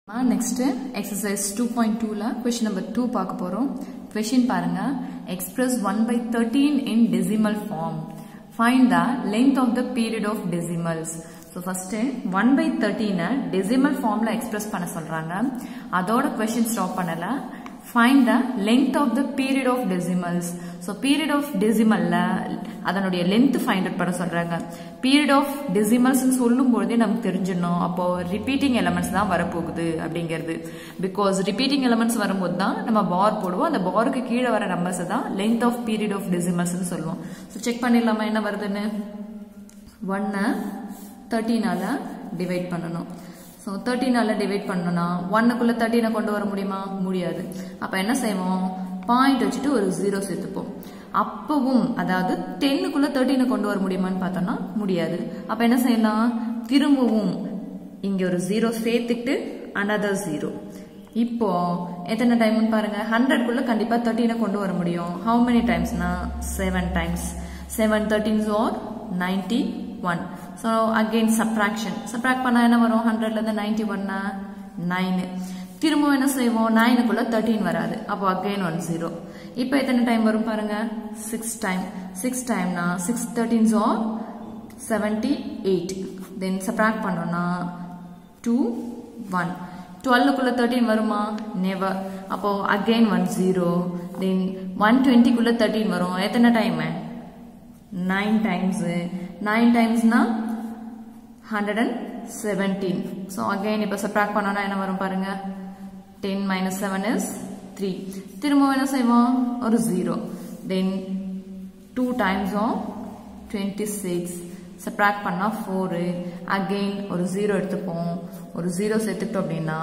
next exercise two point டூல question number two பார்க்க போறோம் கொஸ்டின் பாருங்க express one by thirteen in decimal form find the length of the period of decimals so first one by தேர்ட்டீனை decimal ஃபார்ம்ல express பண்ண சொல்றாங்க அதோட question stop பண்ணல find the length of the period of decimals so period of டெசிமல்ல அதனுடைய length find out பண்ண சொல்றாங்க பீரியட் ஆஃப் டெசிமல்ஸ் சொல்லும் பொழுதே நமக்கு தெரிஞ்சிடணும் அப்போ ரிப்பீட்டிங் எலமெண்ட்ஸ் தான் வரப்போகுது அப்படிங்கிறது பிகாஸ் ரிப்பீட்டிங் எலமெண்ட்ஸ் வரும்போது தான் நம்ம பார் போடுவோம் அந்த பாருக்கு கீழே வர நம்பர்ஸ் தான் length of period of decimals சொல்லுவோம் ஸோ செக் பண்ணிடலாமா என்ன வருதுன்னு ஒன்னை தேர்ட்டீனால டிவைட் பண்ணணும் ஸோ தேர்ட்டீனால டிவைட் பண்ணணும்னா ஒன்னுக்குள்ள தேர்ட்டீனை கொண்டு வர முடியுமா முடியாது அப்போ என்ன செய்வோம் பாயிண்ட் வச்சுட்டு ஒரு ஜீரோ சேர்த்துப்போம் அப்பவும் அதாவது டென்னுக்குள்ள தேர்ட்டீனை கொண்டு வர முடியுமான்னு பார்த்தோம்னா முடியாது அப்ப என்ன செய்யலாம் திரும்பவும் இங்க ஒரு ஜீரோ சேர்த்துட்டு அனதர் ஜீரோ இப்போ எத்தனை டைம்னு பாருங்க ஹண்ட்ரட்குள்ள கண்டிப்பா தேர்ட்டீனை கொண்டு வர முடியும் ஹவு மெனி டைம்ஸ்னா seven times seven thirteens are ninety one so again subtraction subtract பண்ணா என்ன வரும் ஹண்ட்ரட்ல இருந்து நைன்டி ஒன்னா நைனு திரும்பவும் என்ன செய்வோம் நைனுக்குள்ள தேர்ட்டீன் வராது அப்போ அகைன் ஒன் ஜீரோ இப்போ எத்தனை டைம் வரும் பாருங்க சிக்ஸ் டைம் சிக்ஸ் டைம்னா six thirteens are seventy eight then subtract பண்ணோம்னா டூ ஒன் டுவெல்லுக்குள்ள தேர்ட்டீன் வருமா நெவர் அப்போ again one zero then one டுவெண்ட்டிக்குள்ள தேர்ட்டீன் வரும் எத்தனை டைம் நைன் டைம்ஸ் நைன் டைம்ஸ்னா hundred and seventeen so again இப்போ சப்ராக்ட் பண்ணோம்னா என்ன வரும் பாருங்க ten minus seven is three திரும்பவும் என்ன செய்வோம் ஒரு zero then two times of twenty six subtract பண்ணால் ஃபோரு அகெயின் ஒரு ஜீரோ எடுத்துப்போம் ஒரு ஜீரோ சேர்த்துக்கிட்டோம் அப்படின்னா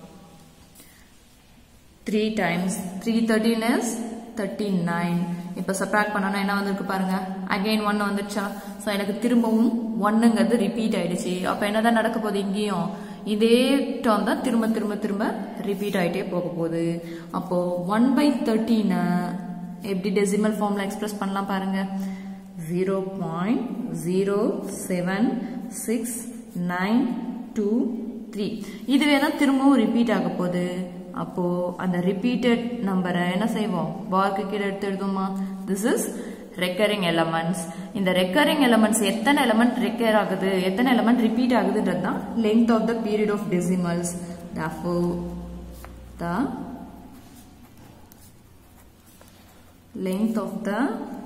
three times three thirteen is thirty nine இப்போ சப்ராக்ட் பண்ணோன்னா என்ன வந்திருக்கு பாருங்க அகெயின் ஒன்று வந்துடுச்சா ஸோ எனக்கு திரும்பவும் ஒன்னுங்கிறது ரிப்பீட் ஆயிடுச்சு அப்போ என்னதான் நடக்க போகுது இங்கேயும் இதே டேர்ம் தான் திரும்ப திரும்ப திரும்ப ரிப்பீட் ஆகிட்டே போக போகுது அப்போ ஒன் பை தேர்ட்டீனை எப்படி டெசிமல் ஃபார்ம்ல எக்ஸ்பிரஸ் பண்ணலாம் பாருங்க zero point zero seven six nine two three இதுவே தான் திரும்பவும் ரிப்பீட் ஆக போகுது அப்போ அந்த ரிப்பீட்டட் நம்பரை என்ன செய்வோம் பார்க்கு கீழே எடுத்து எழுதுமா திஸ் இஸ் ரெக்கரிங் எலமெண்ட்ஸ் இந்த ரெக்கரிங் எலமெண்ட்ஸ் எத்தனை எலமெண்ட் ரெக்கர் ஆகுது எத்தனை எலமெண்ட் ரிப்பீட் ஆகுதுன்றது தான் length of the period of decimals therefore the length of the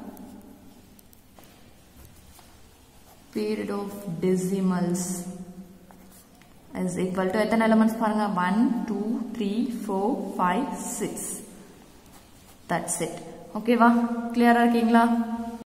period of decimals is equal to எத்தனை elements பாருங்க 1 2 3 4 5 6 that's it ஓகேவா கிளியரா இருக்கீங்களா